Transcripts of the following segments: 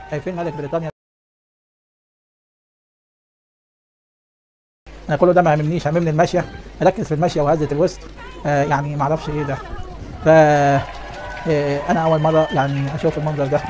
شايفين ملك بريطانيا انا كله ده ما هممنيش هممني الماشيه ركز في الماشيه وهزه الوسط آه يعني ما اعرفش ايه ده ف آه انا اول مره يعني اشوف المنظر ده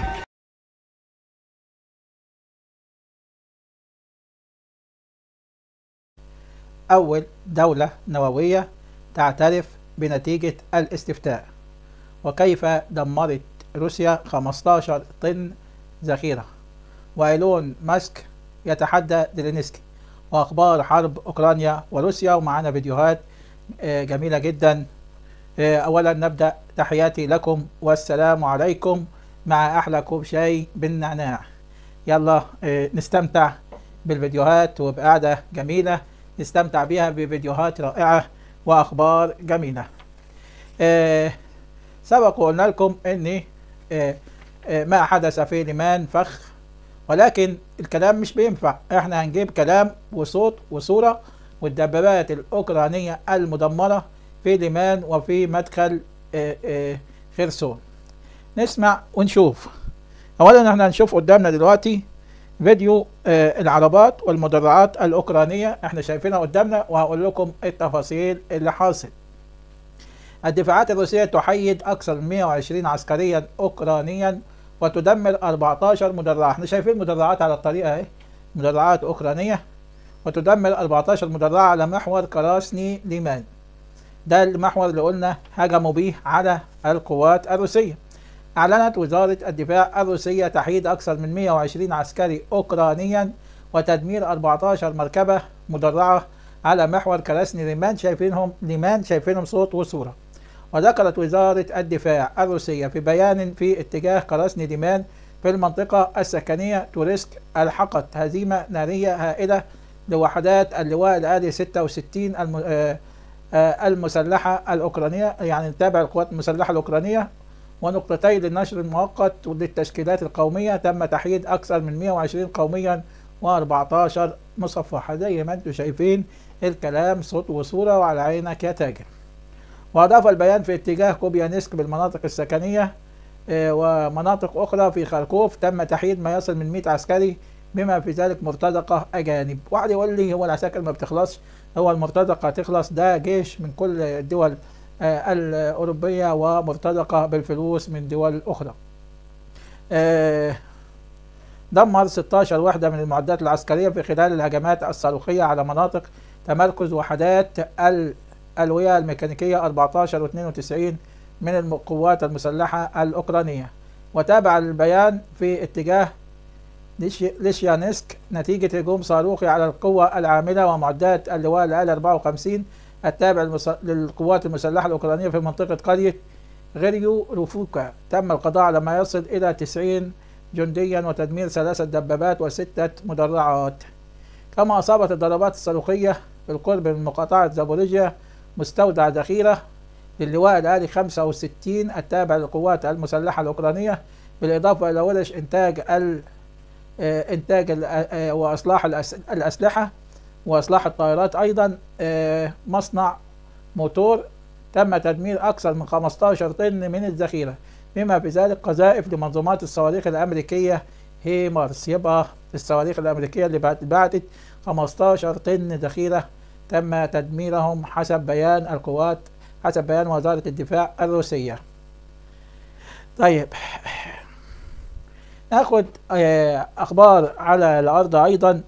اول دوله نوويه تعترف بنتيجه الاستفتاء وكيف دمرت روسيا 15 طن ذخيره وايلون ماسك يتحدى زيلينسكي واخبار حرب اوكرانيا وروسيا ومعانا فيديوهات آه، جميله جدا آه، اولا نبدا تحياتي لكم والسلام عليكم مع احلى كوب شاي بالنعناع يلا آه، نستمتع بالفيديوهات وبقعده جميله نستمتع بها بفيديوهات رائعه واخبار جميله آه، سبق وقلنا لكم ان آه، آه، ما حدث في ليمان فخ ولكن الكلام مش بينفع احنا هنجيب كلام وصوت وصورة والدبابات الأوكرانية المدمرة في ليمان وفي مدخل آه، آه، خرسون نسمع ونشوف أولا احنا هنشوف قدامنا دلوقتي فيديو آه، العربات والمدرعات الأوكرانية احنا شايفينها قدامنا وهقول لكم التفاصيل اللي حاصل الدفاعات الروسية تحيد أكثر من 120 عسكريا أوكرانيا وتدمر 14 مدرعة احنا شايفين مدرعات على الطريقة اهي مدرعات أوكرانية وتدمر 14 مدرعة على محور كراسني ليمان ده المحور اللي قلنا هجموا به على القوات الروسية أعلنت وزارة الدفاع الروسية تحييد أكثر من 120 عسكري أوكرانيا وتدمير 14 مركبة مدرعة على محور كراسني ليمان شايفينهم ليمان شايفينهم صوت وصورة وذكرت وزارة الدفاع الروسية في بيان في اتجاه كراسني ديمان في المنطقة السكنية توريسك الحقت هزيمة نارية هائلة لوحدات اللواء الآلي 66 الم... آه، آه، المسلحة الأوكرانية يعني تابع القوات المسلحة الأوكرانية ونقطتين للنشر المؤقت للتشكيلات القومية تم تحييد أكثر من 120 قوميا و14 مصفحة زي ما انتم شايفين الكلام صوت وصورة وعلى عينك يا تاجر وأضاف البيان في اتجاه كوبيانسك بالمناطق السكنية آه، ومناطق أخرى في خاركوف تم تحييد ما يصل من 100 عسكري بما في ذلك مرتزقة أجانب واحد يقول لي هو العساكر ما بتخلصش هو المرتزقة هتخلص ده جيش من كل الدول آه، الأوروبية ومرتزقة بالفلوس من دول أخرى آه، دمر 16 وحدة من المعدات العسكرية في خلال الهجمات الصاروخية على مناطق تمركز وحدات الألوية الميكانيكية 14 و 92 من القوات المسلحة الأوكرانية وتابع البيان في اتجاه ليش- ليشيانسك نتيجة هجوم صاروخي على القوة العاملة ومعدات اللواء الآلي 54 التابع المس- للقوات المسلحة الأوكرانية في منطقة قرية غيريو روفوكا تم القضاء على ما يصل إلى 90 جنديا وتدمير ثلاثة دبابات وستة مدرعات كما أصابت الضربات الصاروخية بالقرب من مقاطعة زابوريجيا مستودع ذخيرة للواء الآلي 65 التابع للقوات المسلحة الأوكرانية بالإضافة إلى ورش إنتاج ال آه، إنتاج ال- آه، وإصلاح الأس- الأسلحة وإصلاح الطائرات أيضا آه، مصنع موتور تم تدمير أكثر من 15 طن من الذخيرة بما في ذلك قذائف لمنظومات الصواريخ الأمريكية هيمارس يبقى الصواريخ الأمريكية اللي بعت- بعتت 15 طن ذخيرة تم تدميرهم حسب بيان القوات حسب بيان وزارة الدفاع الروسية طيب ناخد آه، أخبار على الأرض أيضا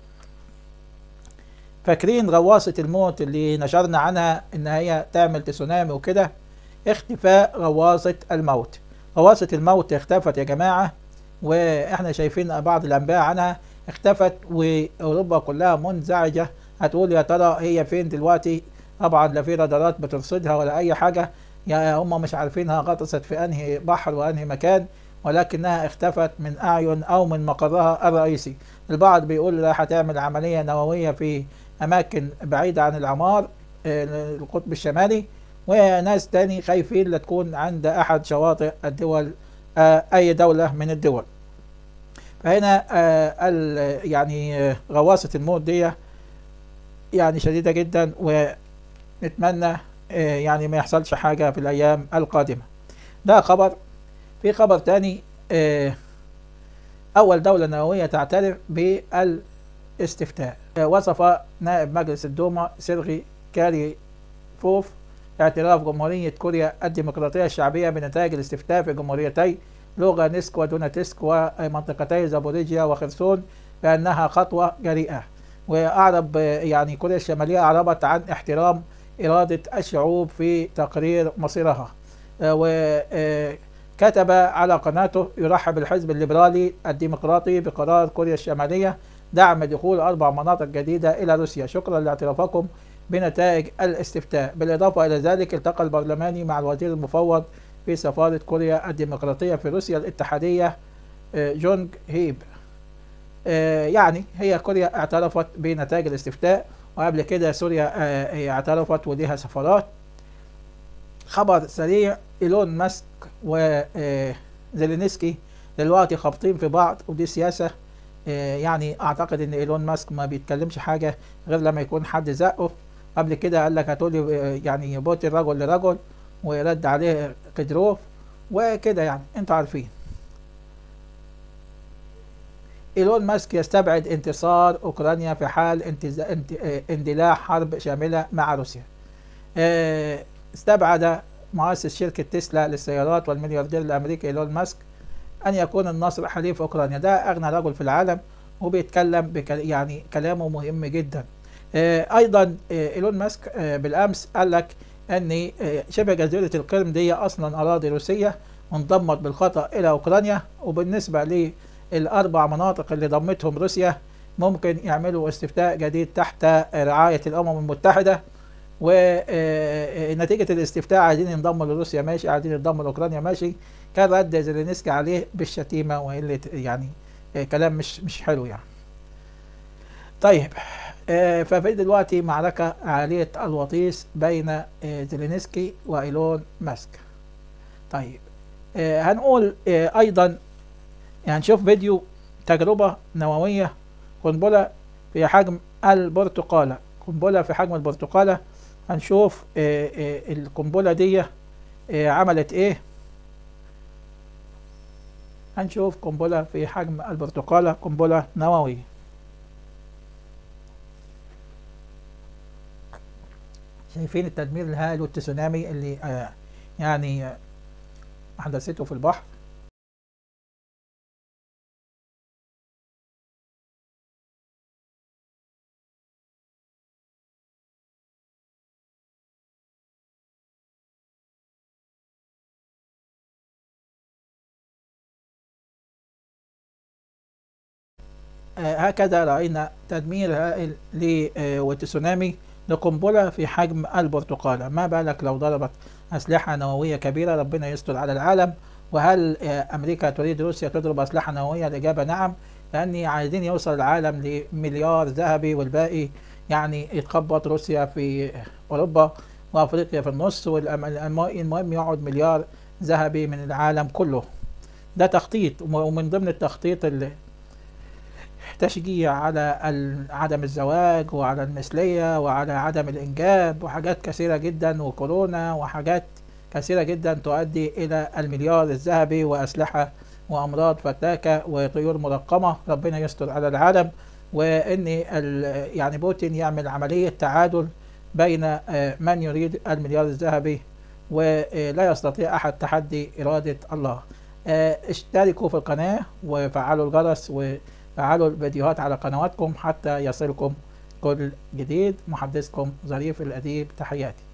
فاكرين غواصة الموت اللي نشرنا عنها إن هي تعمل تسونامي وكده اختفاء غواصة الموت غواصة الموت اختفت يا جماعة واحنا شايفين بعض الأنباء عنها اختفت وأوروبا كلها منزعجة هتقول يا ترى هي فين دلوقتي طبعا لا في رادارات بترصدها ولا أي حاجة يا هم مش عارفينها غطست في أنهي بحر وأنهي مكان ولكنها اختفت من أعين أو من مقرها الرئيسي البعض بيقول لا هتعمل عملية نووية في أماكن بعيدة عن العمار آه، القطب الشمالي وناس تاني خايفين لا تكون عند أحد شواطئ الدول آه، أي دولة من الدول فهنا آه، ال- يعني آه، غواصة الموت دي يعني شديدة جدا ونتمنى آه، يعني ما يحصلش حاجة في الأيام القادمة ده خبر في خبر تاني آه، أول دولة نووية تعترف بالاستفتاء وصف نائب مجلس الدوما سيرغي كاريفوف اعتراف جمهورية كوريا الديمقراطية الشعبية بنتائج الاستفتاء في جمهوريتي لوغانسك ودوناتسك ومنطقتي زابوريجيا وخرسون بأنها خطوة جريئة وأعرب يعني كوريا الشمالية أعربت عن احترام إرادة الشعوب في تقرير مصيرها وكتب على قناته يرحب الحزب الليبرالي الديمقراطي بقرار كوريا الشمالية دعم دخول أربع مناطق جديدة إلى روسيا شكرا لاعترافكم بنتائج الاستفتاء بالإضافة إلى ذلك التقى البرلماني مع الوزير المفوض في سفارة كوريا الديمقراطية في روسيا الاتحادية جونج هيب يعني هي كوريا اعترفت بنتائج الاستفتاء وقبل كده سوريا اعترفت وليها سفارات خبر سريع ايلون ماسك وزيلينسكي دلوقتي خابطين في بعض ودي سياسة يعني اعتقد ان ايلون ماسك ما بيتكلمش حاجة غير لما يكون حد زقه قبل كده قال لك هتقولي يعني بوتين رجل لرجل ويرد عليه قدروف وكده يعني انتوا عارفين ايلون ماسك يستبعد انتصار اوكرانيا في حال انتز... انت... اندلاع حرب شامله مع روسيا. استبعد مؤسس شركه تسلا للسيارات والملياردير الامريكي ايلون ماسك ان يكون النصر حليف اوكرانيا، ده اغنى رجل في العالم وبيتكلم بك... يعني كلامه مهم جدا. ايضا ايلون ماسك بالامس قال لك ان شبه جزيره القرم دي اصلا اراضي روسيه وانضمت بالخطا الى اوكرانيا وبالنسبه ل الأربع مناطق اللي ضمتهم روسيا ممكن يعملوا استفتاء جديد تحت رعاية الأمم المتحدة ونتيجة الاستفتاء عايزين ينضموا لروسيا ماشي عايزين ينضموا لأوكرانيا ماشي كان رد زيلينسكي عليه بالشتيمة وقلة يعني كلام مش مش حلو يعني طيب ففي دلوقتي معركة عالية الوطيس بين زيلينسكي وإيلون ماسك طيب هنقول أيضا يعني نشوف فيديو تجربة نووية قنبلة في حجم البرتقالة قنبلة في حجم البرتقالة هنشوف القنبلة دي عملت ايه هنشوف قنبلة في حجم البرتقالة قنبلة نووية شايفين التدمير الهائل والتسونامي اللي يعني حدثته في البحر هكذا رأينا تدمير هائل وتسونامي لقنبلة في حجم البرتقالة ما بالك لو ضربت أسلحة نووية كبيرة ربنا يستر على العالم وهل أمريكا تريد روسيا تضرب أسلحة نووية الإجابة نعم لأن عايزين يوصل العالم لمليار ذهبي والباقي يعني يتخبط روسيا في أوروبا وأفريقيا في النص والمهم يقعد مليار ذهبي من العالم كله ده تخطيط ومن ضمن التخطيط اللي تشجيع على عدم الزواج وعلى المثلية وعلى عدم الإنجاب وحاجات كثيرة جدا وكورونا وحاجات كثيرة جدا تؤدي إلى المليار الذهبي وأسلحة وأمراض فتاكة وطيور مرقمة ربنا يستر على العالم وإن يعني بوتين يعمل عملية تعادل بين من يريد المليار الذهبي ولا يستطيع أحد تحدي إرادة الله اشتركوا في القناة وفعلوا الجرس و فعلوا الفيديوهات على قنواتكم حتى يصلكم كل جديد محدثكم ظريف الأديب تحياتي